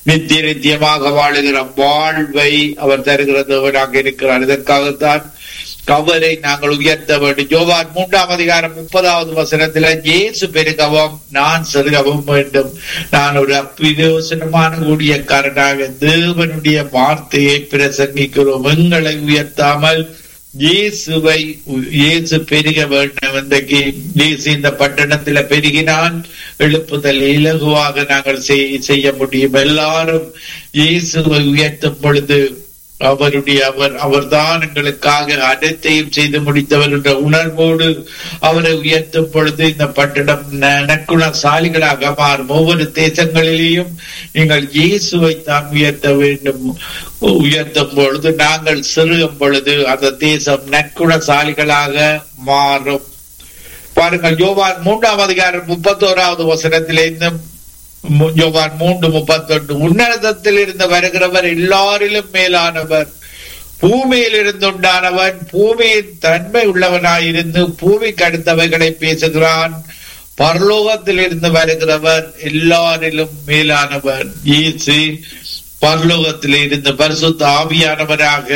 நித்திய நித்தியமாக வாழுகிற வாழ்வை அவர் தருகிற தேவனாக இருக்கிறார் இதற்காகத்தான் கவரை நாங்கள் உயர்த்த வேண்டும் யோவான் மூன்றாம் அதிகாரம் முப்பதாவது வசனத்துல இயேசு பெருகவும் நான் செருகவும் வேண்டும் நான் ஒரு அப்பிரோசனமான ஊழியக்காரனாக தேவனுடைய வார்த்தையை பிரசங்கிக்கிறோம் எங்களை உயர்த்தாமல் இயேசுவை இயேசு பெருக வேண்டும் இன்றைக்கு இயேசு இந்த பட்டணத்துல பெருகினால் எழுப்புதல் இலகுவாக நாங்கள் செய்ய முடியும் எல்லாரும் இயேசுவை உயர்த்தும் பொழுது அவருடைய அவர் அவர்தான் எங்களுக்காக அனைத்தையும் செய்து முடித்தவர் என்ற உணர்வோடு அவரை உயர்த்தும் பொழுது இந்த பட்டணம் நற்குணசாலிகளாக மாறும் ஒவ்வொரு தேசங்களிலேயும் நீங்கள் இயேசுவை தான் உயர்த்த வேண்டும் உயர்த்தும் பொழுது நாங்கள் சிறுகும் பொழுது அந்த தேசம் நற்குணசாலிகளாக மாறும் பாருங்கள் யோவான் மூன்றாம் அதிகாரம் முப்பத்தோராவது வசனத்திலிருந்து யோவான் மூன்று முப்பத்தொன்று உன்னதத்தில் இருந்து வருகிறவர் எல்லாரிலும் மேலானவர் பூமியில் இருந்து உண்டானவன் பூமியின் தன்மை உள்ளவனாயிருந்து பூமிக்கு அடுத்தவைகளை பேசுகிறான் பரலோகத்தில் இருந்து வருகிறவர் எல்லாரிலும் மேலானவர் ஈசு பரலோகத்தில் இருந்து பரிசுத்த ஆவியானவராக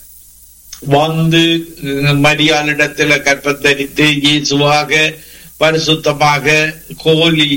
வந்து மரியாளிடத்துல கற்பத்தரித்து இயேசுவாக பரிசுத்தமாக கோலி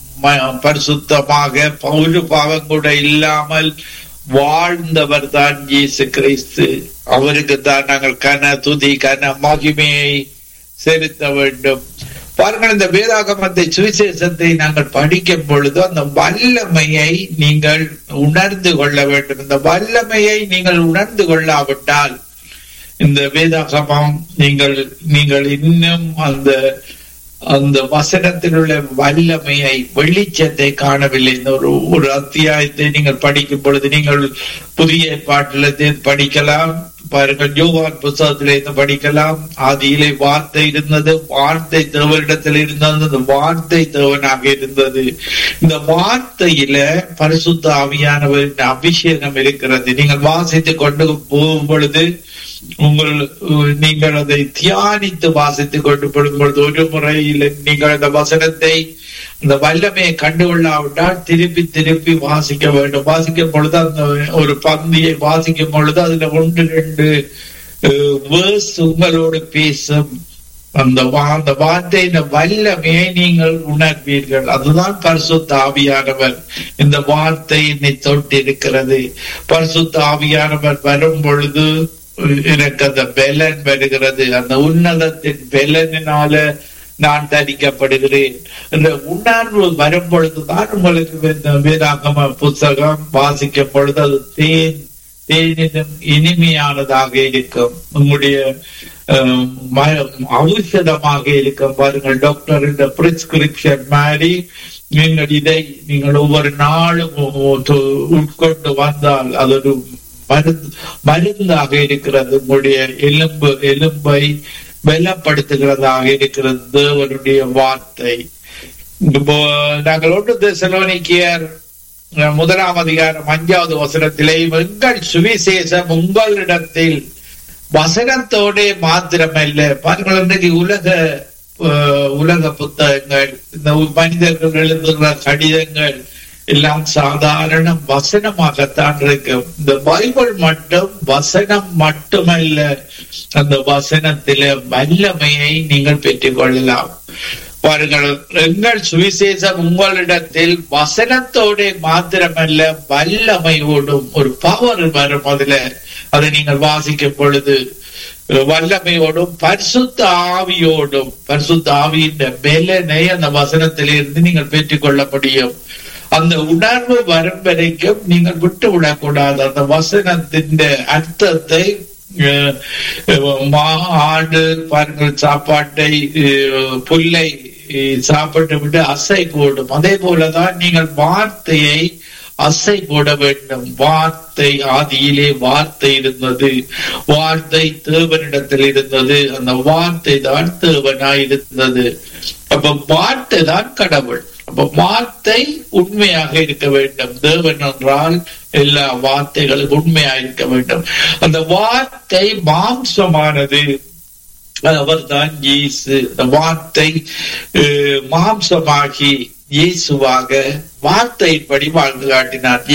பரிசுத்தமாக ஒரு பாவம் கூட இல்லாமல் வாழ்ந்தவர் தான் இயேசு கிறிஸ்து அவருக்கு தான் நாங்கள் கன துதி கன மகிமையை செலுத்த வேண்டும் பாருங்கள் இந்த வேதாகமத்தை சுவிசேஷத்தை நாங்கள் படிக்கும் பொழுது அந்த வல்லமையை நீங்கள் உணர்ந்து கொள்ள வேண்டும் இந்த வல்லமையை நீங்கள் உணர்ந்து கொள்ளாவிட்டால் இந்த வேதாகமம் நீங்கள் நீங்கள் இன்னும் அந்த அந்த வசனத்தில் உள்ள வல்லமையை வெளிச்சத்தை காணவில்லை இந்த ஒரு ஒரு அத்தியாயத்தை நீங்கள் படிக்கும் பொழுது நீங்கள் புதிய ஏற்பாட்டிலிருந்து படிக்கலாம் பாருங்கள் யோகான் புத்தகத்திலிருந்து படிக்கலாம் ஆதியிலே வார்த்தை இருந்தது வார்த்தை தேவனிடத்தில் இருந்தது அந்த வார்த்தை தேவனாக இருந்தது இந்த வார்த்தையில பரிசுத்த ஆவியானவரின் அபிஷேகம் இருக்கிறது நீங்கள் வாசித்து கொண்டு போகும் பொழுது உங்கள் நீங்கள் அதை தியானித்து வாசித்துக் கொண்டு படும் பொழுது ஒரு முறையில் நீங்கள் அந்த வசனத்தை அந்த வல்லமையை கண்டுகொள்ளாவிட்டால் திருப்பி திருப்பி வாசிக்க வேண்டும் வாசிக்கும் பொழுது அந்த ஒரு பந்தியை வாசிக்கும் பொழுது அதுல ஒன்று ரெண்டு வேர்ஸ் உங்களோடு பேசும் அந்த அந்த வார்த்தையின் வல்லமையை நீங்கள் உணர்வீர்கள் அதுதான் பரிசுத்த ஆவியானவர் இந்த வார்த்தை என்னை தொட்டிருக்கிறது பரிசுத்த ஆவியானவர் வரும் பொழுது எனக்கு அந்த பெலன் வருகிறது அந்த உன்னதத்தின் பெலனினால நான் தரிக்கப்படுகிறேன் இந்த உணர்வு வரும் பொழுதுதான் உங்களுக்கு இந்த வேதாகம புத்தகம் வாசிக்கும் பொழுது அது தேன் தேனினும் இனிமையானதாக இருக்கும் உங்களுடைய ஔஷதமாக இருக்கும் பாருங்கள் டாக்டர் இந்த பிரிஸ்கிரிப்ஷன் மாதிரி நீங்கள் இதை நீங்கள் ஒவ்வொரு நாளும் உட்கொண்டு வந்தால் அது ஒரு மருந்து மருந்தாக இருக்கிறது உங்களுடைய எலும்பு எலும்பை பலப்படுத்துகிறதாக இருக்கிறது தேவனுடைய வார்த்தை இப்போ நாங்கள் ஒன்று தெசலோனிக்கியர் முதலாம் அதிகாரம் அஞ்சாவது வசனத்திலே எங்கள் சுவிசேஷம் உங்களிடத்தில் வசனத்தோட மாத்திரமல்ல பாருங்கள் இன்றைக்கு உலக உலக புத்தகங்கள் இந்த மனிதர்கள் எழுதுகிற கடிதங்கள் எல்லாம் சாதாரண வசனமாகத்தான் இருக்கும் இந்த பைபிள் மட்டும் வசனம் மட்டுமல்ல அந்த வசனத்தில வல்லமையை நீங்கள் பெற்றுக் கொள்ளலாம் பாருங்கள் எங்கள் சுவிசேஷம் உங்களிடத்தில் வசனத்தோட மாத்திரமல்ல வல்லமையோடும் ஒரு பவர் வரும் அதுல அதை நீங்கள் வாசிக்கும் பொழுது வல்லமையோடும் பரிசுத்த ஆவியோடும் பரிசுத்த ஆவியின் பெலனை அந்த வசனத்திலிருந்து நீங்கள் பெற்றுக் கொள்ள முடியும் அந்த உணர்வு வரும் வரைக்கும் நீங்கள் விட்டு விடக்கூடாது அந்த வசனத்தின் அர்த்தத்தை ஆடு பாருங்கள் சாப்பாட்டை புல்லை சாப்பிட்டு விட்டு அசை போடும் அதே போலதான் நீங்கள் வார்த்தையை அசை போட வேண்டும் வார்த்தை ஆதியிலே வார்த்தை இருந்தது வார்த்தை தேவனிடத்தில் இருந்தது அந்த வார்த்தை தான் தேவனாய் இருந்தது அப்ப வார்த்தை தான் கடவுள் அப்ப வார்த்தை உண்மையாக இருக்க வேண்டும் தேவன் என்றால் எல்லா வார்த்தைகளும் உண்மையாக இருக்க வேண்டும் அந்த வார்த்தை மாம்சமானது அவர் தான் இயேசு அந்த வார்த்தை மாம்சமாகி இயேசுவாக வார்த்தையின்படி வாழ்ந்து காட்டினார்